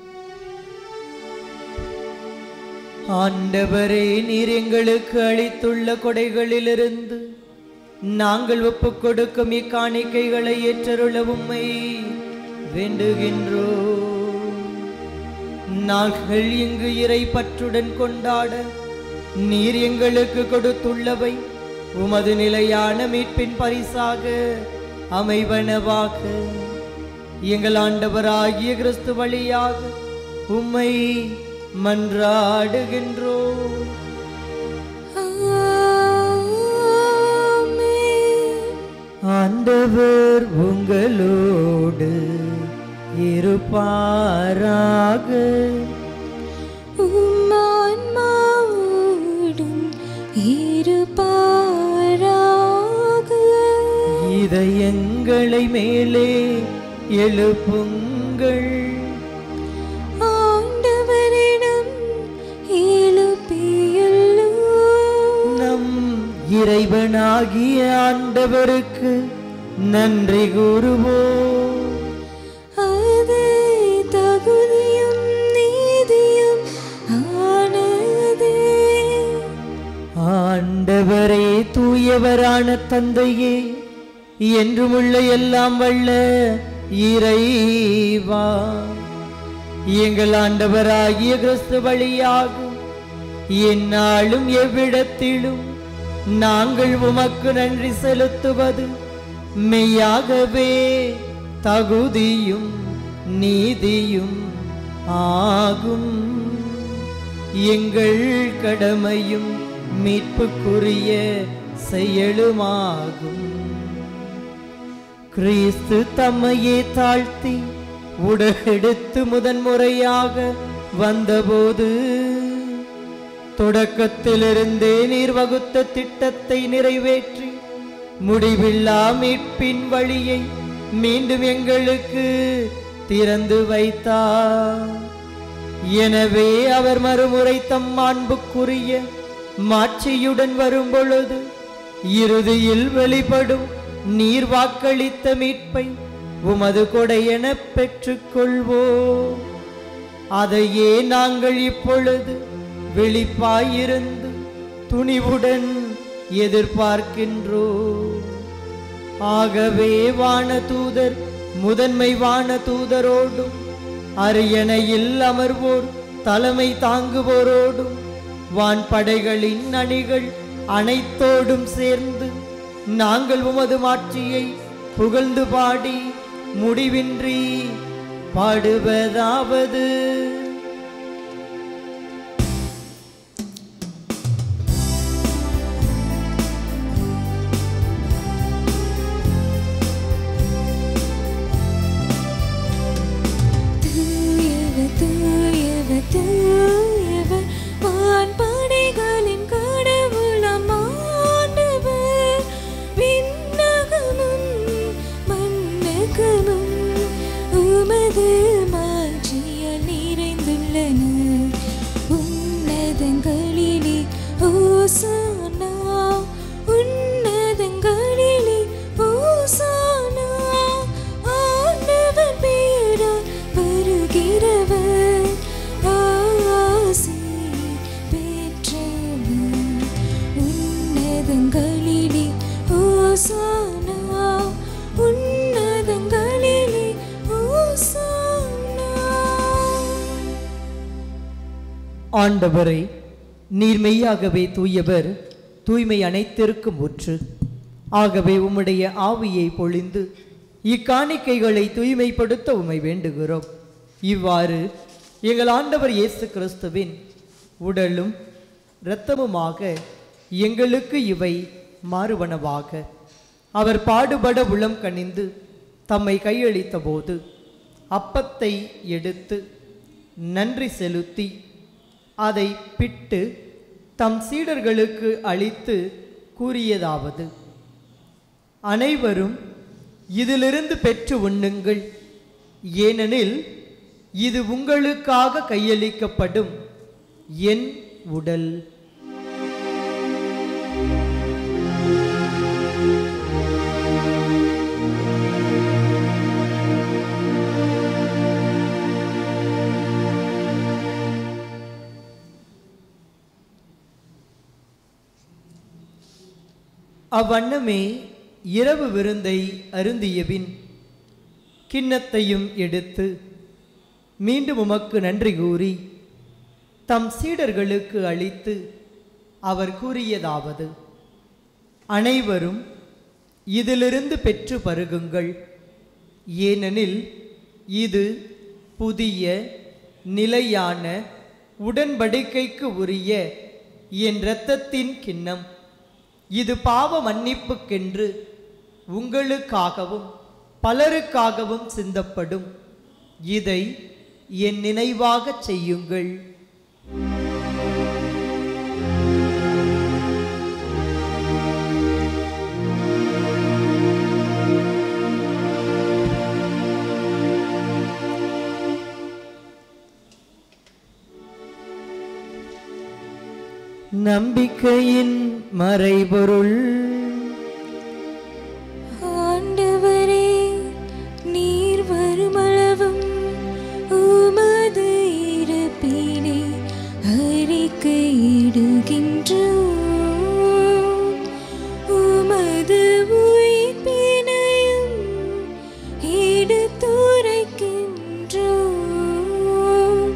ஆண்டவரே நீர் எங்களுக்கு அளித்துள்ள கொடைகளிலிருந்து நாங்கள் ஒப்புக் கொடுக்கும் இக்காணிக்கைகளை ஏற்றருள உம்மை வேண்டுகின்றோம் நாங்கள் இங்கு இறை பற்றுடன் கொண்டாட நீர் எங்களுக்கு கொடுத்துள்ளவை உமது நிலையான மீட்பின் பரிசாக அமைவனவாக எங்கள் ஆண்டவராகிய கிறிஸ்து வழியாக உம்மை மன்றாடுகின்றோம் ஆண்டவர் உங்களோடு இருப்பாராக உம்மான்மாவோடும் இருப்பாராக இதயங்களை மேலே எழுப்புங்கள் ஆண்டவரிடம் எழுப்பியுள்ளோம் நம் இறைவனாகிய ஆண்டவருக்கு நன்றி கூறுவோம் அது தகுதியும் நீதியும் ஆனதே ஆண்டவரே தூயவரான தந்தையே என்றுமுள்ள எல்லாம் வல்ல இறைவா எங்கள் ஆண்டவராகிய கிறிஸ்து வழியாக எந்நாளும் எவ்விடத்திலும் நாங்கள் உமக்கு நன்றி செலுத்துவது மெய்யாகவே தகுதியும் நீதியும் ஆகும் எங்கள் கடமையும் மீட்புக்குரிய செயலுமாகும் கிறிஸ்து தம்மையே தாழ்த்தி உடகெடுத்து முதன்முறையாக வந்தபோது தொடக்கத்திலிருந்தே நீர் வகுத்த திட்டத்தை நிறைவேற்றி முடிவில்லா மீட்பின் வழியை மீண்டும் எங்களுக்கு திறந்து வைத்தார் எனவே அவர் மறுமுறை தம் மாண்புக்குரிய மாட்சியுடன் வரும்பொழுது இறுதியில் வெளிப்படும் நீர் வாக்களித்த மீட்பை உமது கொடையென பெற்றுக்கொள்வோம் அதையே நாங்கள் இப்பொழுது விழிப்பாயிருந்து துணிவுடன் எதிர்பார்க்கின்றோம் ஆகவே வானதூதர் முதன்மை வானதூதரோடும் அரியணையில் அமர்வோர் தலைமை தாங்குவோரோடும் வான்படைகளின் அணிகள் அனைத்தோடும் சேர்ந்து நாங்கள் உமது மாட்சியை புகழ்ந்து பாடி முடிவின்றி பாடுவதாவது தூயவர் தூயவர் தூயவர் வான்படைகளின் கடவுளாம் ஆண்டவர் விண்ணகமும் மண்ணகமும் உமது மாட்சியால் நிறைந்துள்ளன உன்னதங்களிலே ஓசானா உன்னதங்களிலே ஓசானா ஆண்டவர் பெயரால் வருகிறவர் ஆசி பெற்றவர் உன்னதங்களிலே ஓசானா உன்னதங்களிலே ஓசானா ஆண்டவரே நீர் மெய்யாகவே தூயவர் தூய்மை அனைத்திற்கும் ஊற்று ஆகவே உம்முடைய ஆவியை பொழிந்து இக்காணிக்கைகளை தூய்மைப்படுத்த உம்மை வேண்டுகிறோம் இவ்வாறு எங்கள் ஆண்டவர் இயேசு கிறிஸ்துவின் உடலும் இரத்தமுமாக எங்களுக்கு இவை மாறுவனவாக அவர் பாடுபட உளம் கனிந்து தம்மை கையளித்த போது அப்பத்தை எடுத்து நன்றி செலுத்தி அதை பிட்டு தம் சீடர்களுக்கு அளித்து கூறியதாவது அனைவரும் இதிலிருந்து பெற்று உண்ணுங்கள் ஏனெனில் இது உங்களுக்காக கையளிக்கப்படும் என் உடல் அவ்வண்ணமே இரவு விருந்தை அருந்தியபின் கிண்ணத்தையும் எடுத்து மீண்டும் உமக்கு நன்றி கூறி தம் சீடர்களுக்கு அளித்து அவர் கூறியதாவது அனைவரும் இதிலிருந்து பெற்று பருகுங்கள் ஏனெனில் இது புதிய நிலையான உடன்படிக்கைக்கு உரிய என் இரத்தத்தின் கிண்ணம் இது பாவ மன்னிப்புக்கென்று உங்களுக்காகவும் பலருக்காகவும் சிந்தப்படும் இதை என் நினைவாகச் செய்யுங்கள் நம்பிக்கையின் மறைபொருள் ஆண்டவரே நீர் வருமளவும் உமது இருப்பினை அறிக்கையிடுகின்றோம் உமது உயிர்ப்பினையும் எடுத்துரைக்கின்றோம்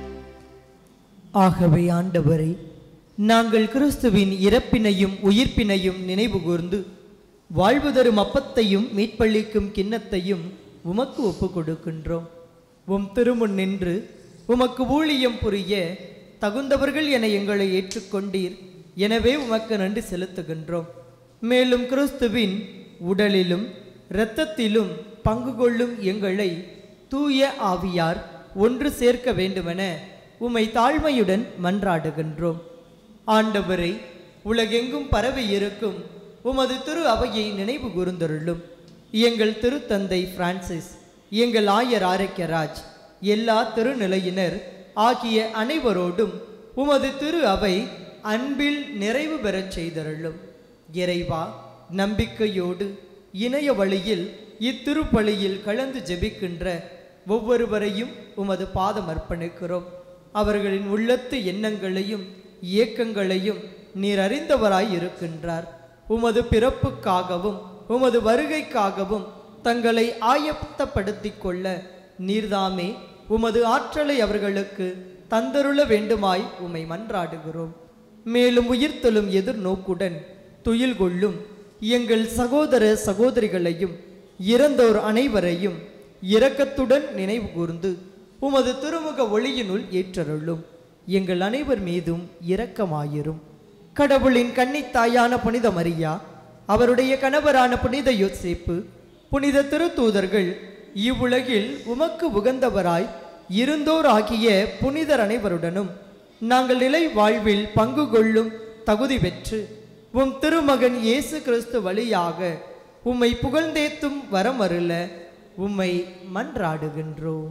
ஆகவே ஆண்டவரை நாங்கள் கிறிஸ்துவின் இறப்பினையும் உயிர்ப்பினையும் நினைவு கூர்ந்து வாழ்வு தரும் அப்பத்தையும் மீட்பளிக்கும் கிண்ணத்தையும் உமக்கு ஒப்புக் கொடுக்கின்றோம் உம் திருமுன் நின்று உமக்கு ஊழியம் புரிய தகுந்தவர்கள் என எங்களை ஏற்றுக்கொண்டீர் எனவே உமக்கு நன்றி செலுத்துகின்றோம் மேலும் கிறிஸ்துவின் உடலிலும் இரத்தத்திலும் பங்கு கொள்ளும் எங்களை தூய ஆவியார் ஒன்று சேர்க்க வேண்டுமென உம்மை தாழ்மையுடன் மன்றாடுகின்றோம் ஆண்டவரை உலகெங்கும் பரவி இருக்கும் உமது திரு அவையை நினைவு கூர்ந்தருளும் எங்கள் திருத்தந்தை பிரான்சிஸ் எங்கள் ஆயர் ஆரோக்கியராஜ் எல்லா திருநிலையினர் ஆகிய அனைவரோடும் உமது திரு அவை அன்பில் நிறைவு பெறச் செய்தருளும் இறைவா நம்பிக்கையோடு இணைய வழியில் இத்திருப்பலியில் கலந்து ஜெபிக்கின்ற ஒவ்வொருவரையும் உமது பாதம் அர்ப்பணிக்கிறோம் அவர்களின் உள்ளத்து எண்ணங்களையும் இயக்கங்களையும் நீர் அறிந்தவராய் இருக்கின்றார் உமது பிறப்புக்காகவும் உமது வருகைக்காகவும் தங்களை ஆயத்தப்படுத்திக் கொள்ள நீர்தாமே உமது ஆற்றலை அவர்களுக்கு தந்தருள வேண்டுமாய் உம்மை மன்றாடுகிறோம் மேலும் உயிர்த்தெழும் எதிர்நோக்குடன் துயில் கொள்ளும் எங்கள் சகோதர சகோதரிகளையும் இறந்தோர் அனைவரையும் இரக்கத்துடன் நினைவு கூர்ந்து உமது திருமுக ஒளியினுள் ஏற்றருளும் எங்கள் அனைவர் மீதும் இரக்கமாயிரும் கடவுளின் கன்னித்தாயான புனித மரியா அவருடைய கணவரான புனித யோசேப்பு புனித திருத்தூதர்கள் இவ்வுலகில் உமக்கு உகந்தவராய் இருந்தோர் ஆகிய புனிதர் அனைவருடனும் நாங்கள் நிலை வாழ்வில் பங்கு கொள்ளும் தகுதி பெற்று உம் திருமகன் இயேசு கிறிஸ்து வழியாக உம்மை புகழ்ந்தேத்தும் வரமருள உம்மை மன்றாடுகின்றோம்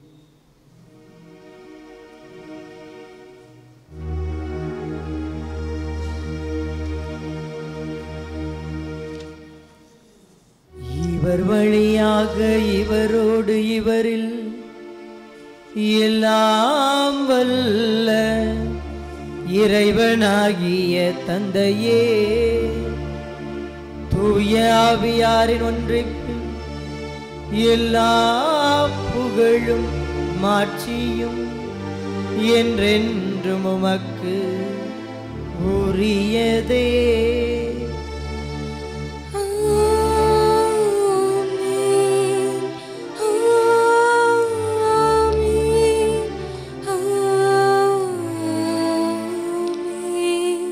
இவர் வழியாக இவரோடு இவரில் எல்லாம் வல்ல இறைவனாகிய தந்தையே தூய ஆவியாரின் ஒன்றிற்கு எல்லா புகழும் மாட்சியும் என்றென்றும் உமக்கு உரியதே ஆமென் ஆமென் ஆமென்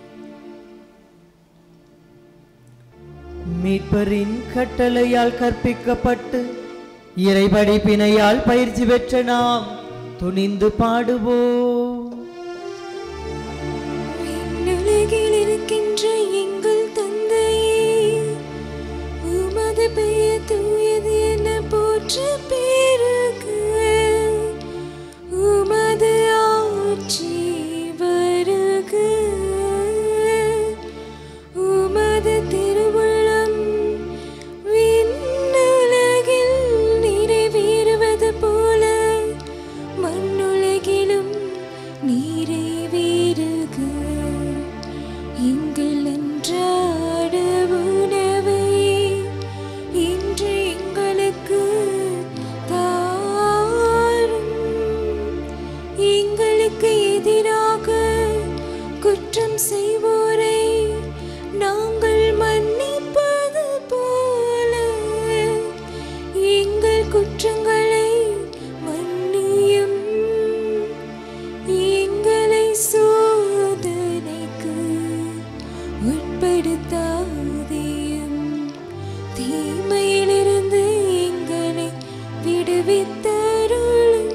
மீட்பரின் கட்டளையால் கற்பிக்கப்பட்டு இறைபடிப்பினையால் பயிற்சி பெற்ற நாம் துணிந்து பாடுவோம் விண்ணுலகில் இருக்கின்ற எங்கள் தந்தையே ஆற்று பெருக உமது ஆட்சி வருக உமது திருவுளம் விண்ணுலகில் நிறைவேறுவது போல மண்ணுலகிலும் நிறைவேறுக எங்கள் அன்றாட உணவை இன்று எங்களுக்கு தாரும் எங்களுக்கு எதிராக குற்றம் செய்வோரை நாங்கள் மன்னிப்பது போல எங்கள் குற்றங்களை மன்னியும் எங்களை சோதனைக்கு உட்படுத்தாதேயும் தீமையிலிருந்து எங்களை விடுவித்தருளும்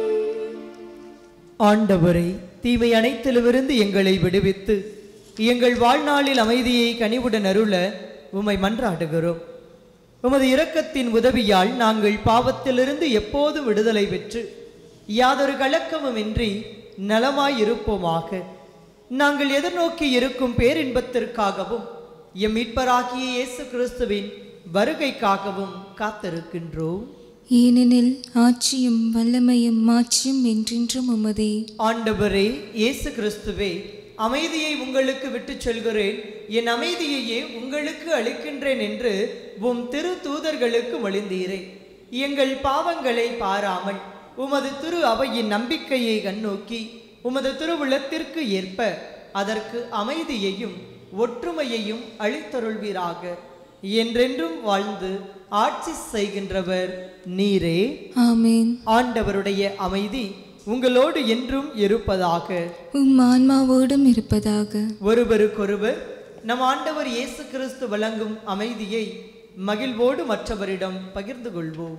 ஆண்டவரை தீமை அனைத்திலுமிருந்து எங்களை விடுவித்து எங்கள் வாழ்நாளில் அமைதியை கனிவுடன் அருள உம்மை மன்றாடுகிறோம் உமது இரக்கத்தின் உதவியால் நாங்கள் பாவத்திலிருந்து எப்போதும் விடுதலை பெற்று யாதொரு கலக்கமுமின்றி நலமாயிருப்போமாக நாங்கள் எதிர்நோக்கி இருக்கும் பேரின்பத்திற்காகவும் எம் மீட்பராகிய இயேசு கிறிஸ்துவின் வருகைக்காகவும் காத்திருக்கின்றோம் ஏனெனில் ஆட்சியும் வல்லமையும் மாட்சியும் என்றென்றும் உமதே ஆண்டவரே இயேசு கிறிஸ்துவே அமைதியை உங்களுக்கு விட்டுச் செல்கிறேன் என் அமைதியையே உங்களுக்கு அளிக்கின்றேன் என்று உம் திரு தூதர்களுக்கு மொழிந்தீரே எங்கள் பாவங்களை பாராமல் உமது திரு அவையின் நம்பிக்கையை கண்ணோக்கி உமது திருவுளத்திற்கு ஏற்ப அதற்கு அமைதியையும் ஒற்றுமையையும் அளித்தருள்வீராக என்றென்றும் வாழ்ந்து ஆட்சி செய்கின்றவர் நீரே ஆமேன் ஆண்டவருடைய அமைதி உங்களோடு என்றும் இருப்பதாக உம் ஆன்மாவோடும் இருப்பதாக ஒருவருக்கொருவர் நம் ஆண்டவர் இயேசு கிறிஸ்து வழங்கும் அமைதியை மகிழ்வோடு மற்றவரிடம் பகிர்ந்து கொள்வோம்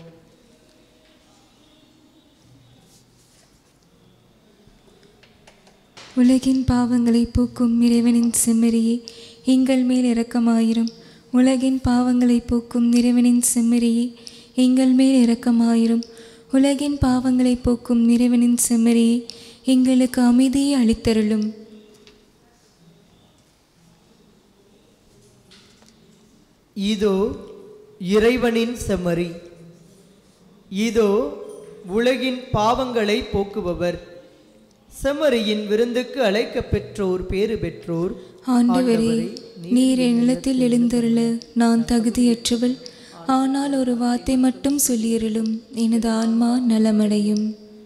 உலகின் பாவங்களை போக்கும் இறைவனின் செம்மறியே எங்கள் மேல் இரக்கமாயிரும் உலகின் பாவங்களை போக்கும் இறைவனின் செம்மறியே எங்கள் மேல் இரக்கமாயிரும் உலகின் பாவங்களை போக்கும் இறைவனின் செம்மறியே எங்களுக்கு அமைதியை அளித்தருளும் இதோ இறைவனின் செம்மறி இதோ உலகின் பாவங்களை போக்குபவர் செம்மறியின் விருந்துக்கு அழைக்கப் பெற்றோர் பேறு பெற்றோர் ஆண்டவரே நீர் என் நிலத்தில் எழுந்தருள நான் தகுதியற்றவள் ஆனால் ஒரு வார்த்தை மட்டும் சொல்லியருளும் எனது ஆன்மா நலமடையும்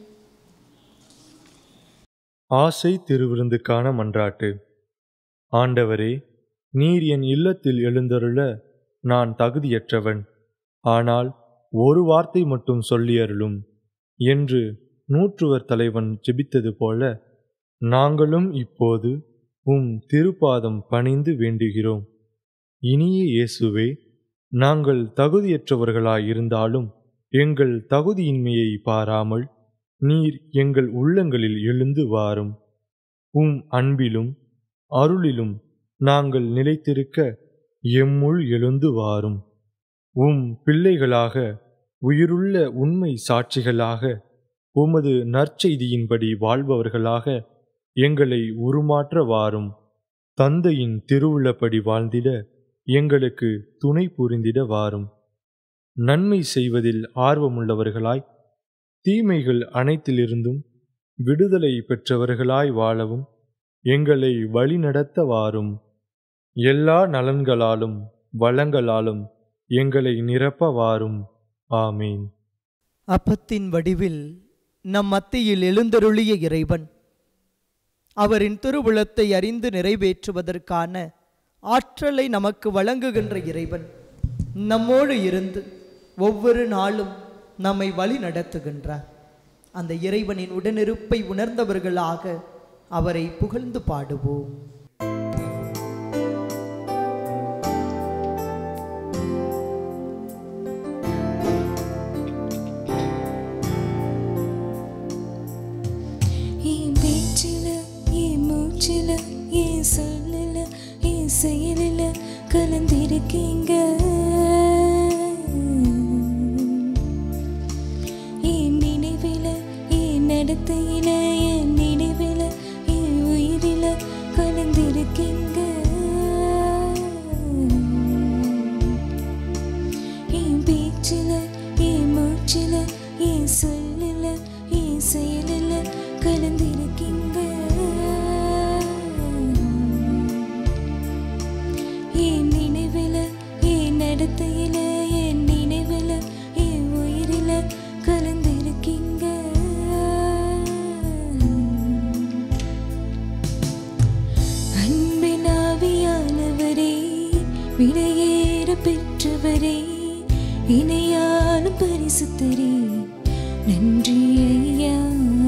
ஆசை திருவிருந்துக்கான மன்றாட்டு ஆண்டவரே நீர் என் இல்லத்தில் எழுந்தருள நான் தகுதியற்றவன் ஆனால் ஒரு வார்த்தை மட்டும் சொல்லியருளும் என்று நூற்றுவர் தலைவன் ஜெபித்தது போல நாங்களும் இப்போது உம் திருப்பாதம் பணிந்து வேண்டுகிறோம் இனிய இயேசுவே நாங்கள் தகுதியற்றவர்களாயிருந்தாலும் எங்கள் தகுதியின்மையை பாராமல் நீர் எங்கள் உள்ளங்களில் எழுந்து வாரும் உம் அன்பிலும் அருளிலும் நாங்கள் நிலைத்திருக்க எம்முள் எழுந்து வாரும் உம் பிள்ளைகளாக உயிருள்ள உண்மை சாட்சிகளாக உமது நற்செய்தியின்படி வாழ்பவர்களாக எங்களை உருமாற்ற வாரும் தந்தையின் திருவுள்ளப்படி வாழ்ந்திட எங்களுக்கு துணை புரிந்திட வாரும் நன்மை செய்வதில் ஆர்வமுள்ளவர்களாய் தீமைகள் அனைத்திலிருந்தும் விடுதலை பெற்றவர்களாய் வாழவும் எங்களை வழிநடத்த வாரும் எல்லா நலன்களாலும் வளங்களாலும் எங்களை நிரப்ப வாரும் ஆமீன் அப்பத்தின் வடிவில் நம் மத்தியில் எழுந்தருளிய இறைவன் அவரின் திருவுளத்தை அறிந்து நிறைவேற்றுவதற்கான ஆற்றலை நமக்கு வழங்குகின்ற இறைவன் நம்மோடு இருந்து ஒவ்வொரு நாளும் நம்மை வழி நடத்துகின்றார் அந்த இறைவனின் உடனிருப்பை உணர்ந்தவர்களாக அவரை புகழ்ந்து பாடுவோம் என் பேச்சில என் மூச்சில என் சொல்லல என் செயலில கலந்திருக்கீங்க நடத்தையில என் நினைவில என் உயிரில கலந்திருக்கீங்க என் பேச்சில என் மூச்சில என் சொல்லில என் செயலில கலந்திருக்கீங்க என் நினைவில என் நடத்தையில என் நினைவில என் உயிரில கலந்திருக்கீங்க அன்பினாவியானவரே விடையேற பெற்றவரே இணையாலும் பரிசுத்தரே நன்றி ஐயா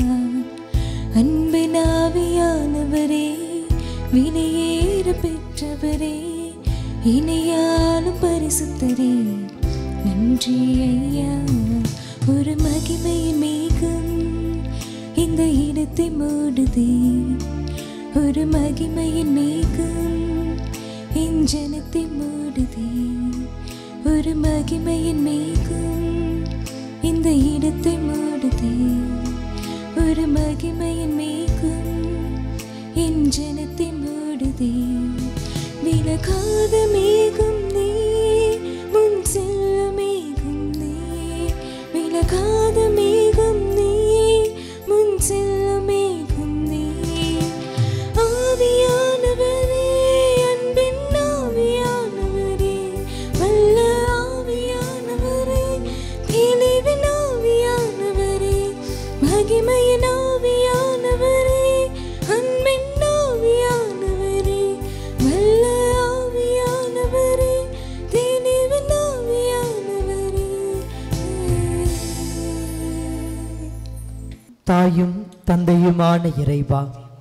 அன்பினாவியானவரே விலையேற பெற்றவரே இணையாலும் பரிசுத்தரே நன்றி ஐயா ஒரு மகிமையின் மேகம் இந்த இடத்தை மூடுதே ஒரு மகிமையின் மேகம் என் ஜனத்தை மூடுதே ஒரு மகிமையின் மேகம் இந்த இடத்தை மூடுதே ஒரு மகிமையின் மேகம் என் ஜனத்தை மூடுதே விலகாத மேகம் நீ முன் செல்ல மேகம் நீ விலகாத மேகம் நீ முன் செல்ல மேகம் நீ ஆவியானவரே அன்பின் ஆவியானவரே வல்ல ஆவியானவரே தெளிவின் ஆவியானவரே மகிமையின் ஆவியானவரே அன்பின் ஆவியானவரே வல்ல ஆவியானவரே தெளிவின் ஆவியானவரே தாயும் தந்தையுமான இறைவா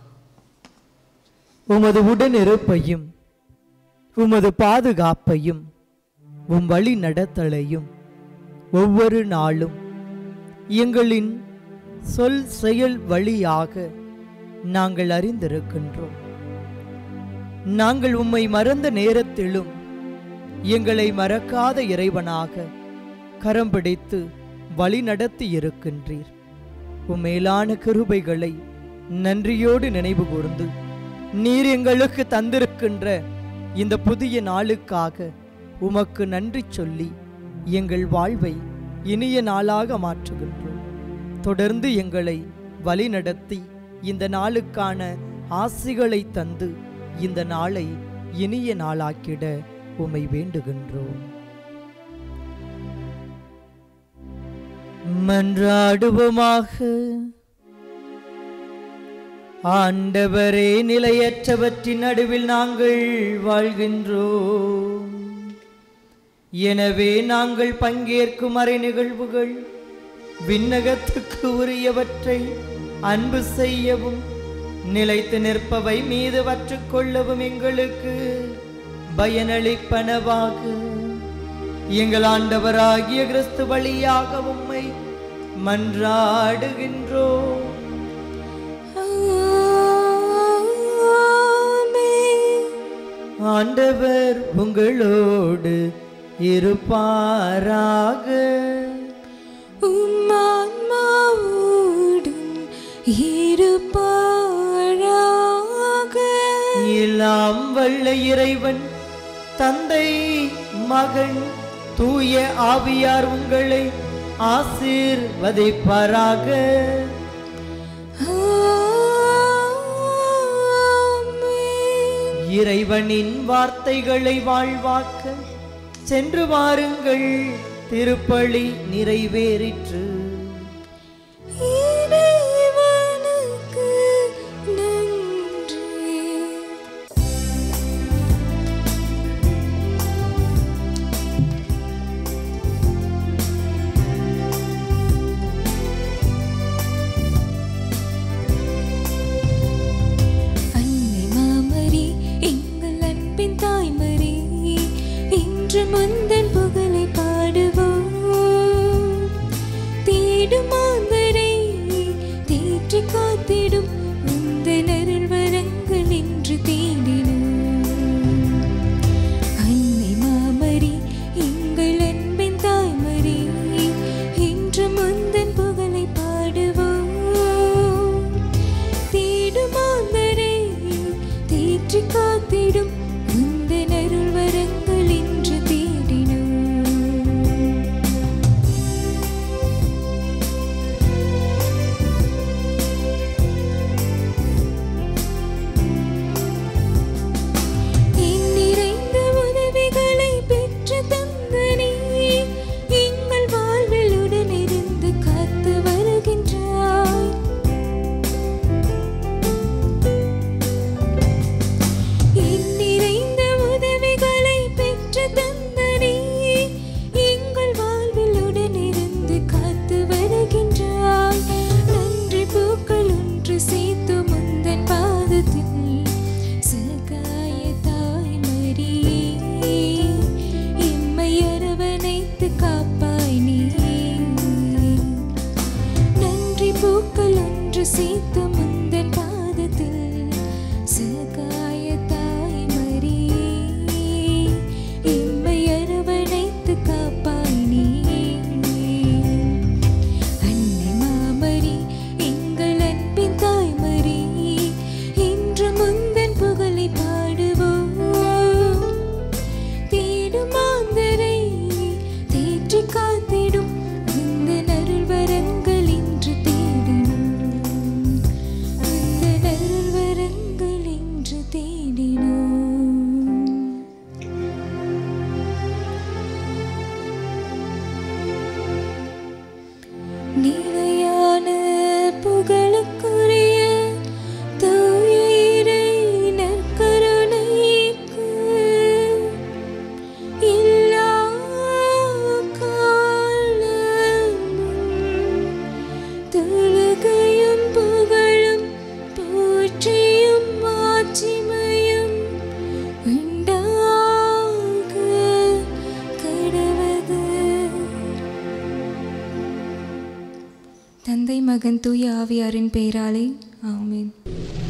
உமது உடனிருப்பையும் உமது பாதுகாப்பையும் உம் வழி நடத்தலையும் ஒவ்வொரு நாளும் எங்களின் சொல் செயல் வழியாக நாங்கள் அறிந்திருக்கின்றோம் நாங்கள் உம்மை மறந்த நேரத்திலும் எங்களை மறக்காத இறைவனாக கரம் பிடித்து வழி நடத்தி இருக்கின்றீர் உம் மேலான கிருபைகளை நன்றியோடு நினைவு கூர்ந்து நீர் எங்களுக்கு தந்திருக்கின்ற இந்த புதிய நாளுக்காக உமக்கு நன்றி சொல்லி எங்கள் வாழ்வை இனிய நாளாக மாற்றுகின்றோம் தொடர்ந்து எங்களை வழிநடத்தி இந்த நாளுக்கான ஆசிகளை தந்து இந்த நாளை இனிய நாளாக்கிட உம்மை வேண்டுகின்றோம் மன்றாடுவோமாக ஆண்டவரே நிலையற்றவற்றின் நடுவில் நாங்கள் வாழ்கின்றோம் எனவே நாங்கள் பங்கேற்கும் அறை நிகழ்வுகள் விண்ணகத்துக்கு உரியவற்றை அன்பு செய்யவும் நிலைத்து நிற்பவை மீது வற்றுக்கொள்ளவும் எங்களுக்கு பயனளிப்பனவாக எங்கள் ஆண்டவராகிய கிறிஸ்து வழியாக உம்மை மன்றாடுகின்றோம் ஆமென். ஆண்டவர் உங்களோடு இருப்பாராக உம் ஆன்மாவோடும் இருப்பாராக எல்லாம் வல்ல இறைவன் தந்தை மகன் தூய ஆவியார் உங்களை ஆசீர்வதிப்பாராக ஆமென். இறைவனின் வார்த்தைகளை வாழ்வாக்க சென்று வாருங்கள் திருப்பலி நிறைவேறிற்று இறைவனுக்கு நன்றி அன்னை மாமரி எங்கள் அன்பின் தாய்மரி இன்று முந்தன் புகழை பாடுவோம் தீ ராஜ்யமயம் உண்டாக கடவது தந்தை மகன் தூய ஆவியாரின் பெயராலே ஆமென்